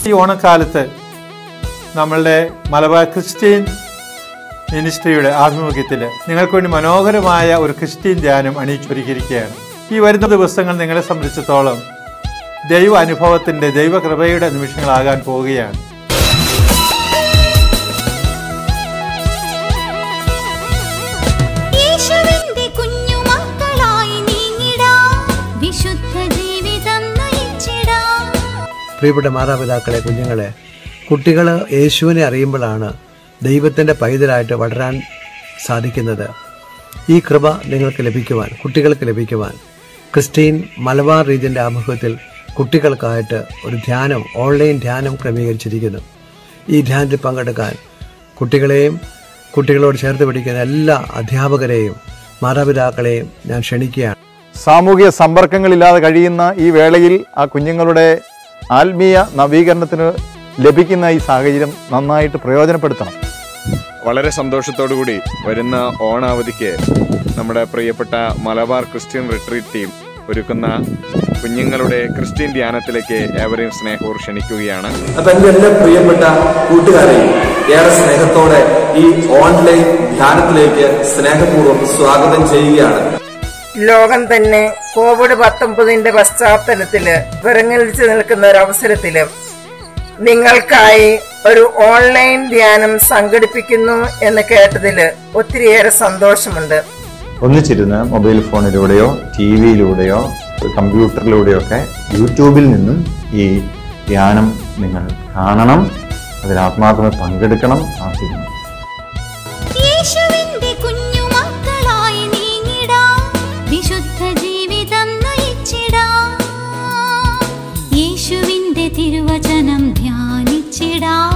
ഈ ഓണക്കാലത്ത് നമ്മളുടെ മലബാർ ക്രിസ്ത്യൻ മിനിസ്ട്രിയുടെ ആഭിമുഖ്യത്തിൽ നിങ്ങൾക്ക് വേണ്ടി മനോഹരമായ ഒരു ക്രിസ്ത്യൻ ധ്യാനം അണിയിച്ചൊരുക്കിയിരിക്കുകയാണ് ഈ വരുന്ന ദിവസങ്ങൾ നിങ്ങളെ സംബന്ധിച്ചിടത്തോളം ദൈവ അനുഭവത്തിൻ്റെ ദൈവകൃപയുടെ നിമിഷങ്ങളാകാൻ പോവുകയാണ് യേശുവിന്റെ കുഞ്ഞുമക്കളായി നീങ്ങിടാം വിശുദ്ധ ജീവിതം നയിച്ചിടാം പ്രിയപ്പെട്ട മാതാപിതാക്കളെ കുഞ്ഞുങ്ങളെ കുട്ടികൾ യേശുവിനെ അറിയുമ്പോഴാണ് ദൈവത്തിൻ്റെ പൈതലായിട്ട് വളരാൻ സാധിക്കുന്നത് ഈ കൃപ നിങ്ങൾക്ക് ലഭിക്കുവാൻ കുട്ടികൾക്ക് ലഭിക്കുവാൻ ക്രിസ്റ്റീൻ മലബാർ റീജിയൻ്റെ ആമുഖത്തിൽ കുട്ടികൾക്കായിട്ട് ഒരു ധ്യാനം ഓൺലൈൻ ധ്യാനം ക്രമീകരിച്ചിരിക്കുന്നു ഈ ധ്യാനത്തിൽ പങ്കെടുക്കാൻ കുട്ടികളെയും കുട്ടികളോട് ചേർത്ത് പിടിക്കുന്ന എല്ലാ അധ്യാപകരെയും മാതാപിതാക്കളെയും ഞാൻ ക്ഷണിക്കുകയാണ് സാമൂഹിക സമ്പർക്കങ്ങളില്ലാതെ കഴിയുന്ന ഈ വേളയിൽ ആ കുഞ്ഞുങ്ങളുടെ ആത്മീയ നവീകരണത്തിന് ലഭിക്കുന്ന ഈ സാഹചര്യം നന്നായിട്ട് പ്രയോജനപ്പെടുത്തണം വളരെ സന്തോഷത്തോടു കൂടി വരുന്ന ഓണാവധിക്ക് നമ്മുടെ പ്രിയപ്പെട്ട മലബാർ ക്രിസ്ത്യൻ റിട്രീറ്റ് ടീം ഒരുക്കുന്ന കുഞ്ഞുങ്ങളുടെ ക്രിസ്ത്യൻ ധ്യാനത്തിലേക്ക് ഏവരെയും സ്നേഹപൂർവ്വം ക്ഷണിക്കുകയാണ് അപ്പൊ എന്റെ എല്ലാ പ്രിയപ്പെട്ട കൂട്ടുകാരെയും ഏറെ സ്നേഹത്തോടെ ഈ ഓൺലൈൻ ധ്യാനത്തിലേക്ക് സ്നേഹപൂർവ്വം സ്വാഗതം ചെയ്യുകയാണ് ലോകം തന്നെ കോവിഡ് പത്തൊമ്പതിന്റെ പശ്ചാത്തലത്തില് വിറങ്ങലിച്ചു നിൽക്കുന്ന ഒരു അവസരത്തില് നിങ്ങൾക്കായി ഒരു ഓൺലൈൻ ധ്യാനം സംഘടിപ്പിക്കുന്നു എന്ന് കേട്ടതില് ഒത്തിരിയേറെ സന്തോഷമുണ്ട് ഒന്നിച്ചിരുന്ന് മൊബൈൽ ഫോണിലൂടെയോ ടി വിയിലൂടെയോ കമ്പ്യൂട്ടറിലൂടെയോ ഒക്കെ യൂട്യൂബിൽ നിന്നും ഈ ധ്യാനം നിങ്ങൾ കാണണം അതിൽ ആത്മാർത്ഥമായി പങ്കെടുക്കണം ആസ്വദിക്കണം യേശുവിന്റെ കുഞ്ഞുമക്കളായി നീങ്ങിടാം വിശുദ്ധ ജീവിതം നയിച്ചിടാം യേശുവിന്റെ തിരുവചനം ധ്യാനിച്ചിടാം